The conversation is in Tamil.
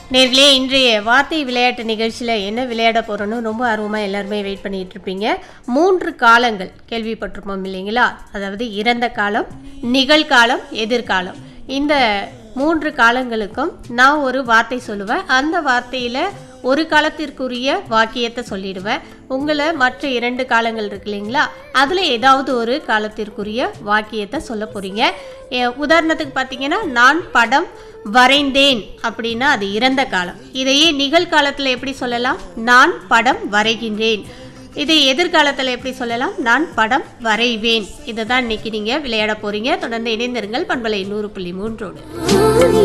நேர்களே இன்றைய வார்த்தை விளையாட்டு நிகழ்ச்சியில் என்ன விளையாட போகிறோன்னு ரொம்ப ஆர்வமாக எல்லாருமே வெயிட் பண்ணிட்டு இருப்பீங்க மூன்று காலங்கள் கேள்விப்பட்டிருப்போம் இல்லைங்களா அதாவது இறந்த காலம் நிகழ்காலம் எதிர்காலம் இந்த மூன்று காலங்களுக்கும் நான் ஒரு வார்த்தை சொல்லுவேன் அந்த வார்த்தையில் ஒரு காலத்திற்குரிய வாக்கியத்தை சொல்லிடுவேன் உங்களை மற்ற இரண்டு காலங்கள் இருக்கு இல்லைங்களா அதில் ஏதாவது ஒரு காலத்திற்குரிய வாக்கியத்தை சொல்ல போகிறீங்க உதாரணத்துக்கு பார்த்தீங்கன்னா நான் படம் வரைந்தேன் அப்படின்னா அது இறந்த காலம் இதையே நிகழ்காலத்தில் எப்படி சொல்லலாம் நான் படம் வரைகின்றேன் இதை எதிர்காலத்தில் எப்படி சொல்லலாம் நான் படம் வரைவேன் இதை தான் இன்னைக்கு நீங்கள் விளையாட போகிறீங்க தொடர்ந்து இணைந்திருங்கள் பண்பலை நூறு புள்ளி மூன்றோடு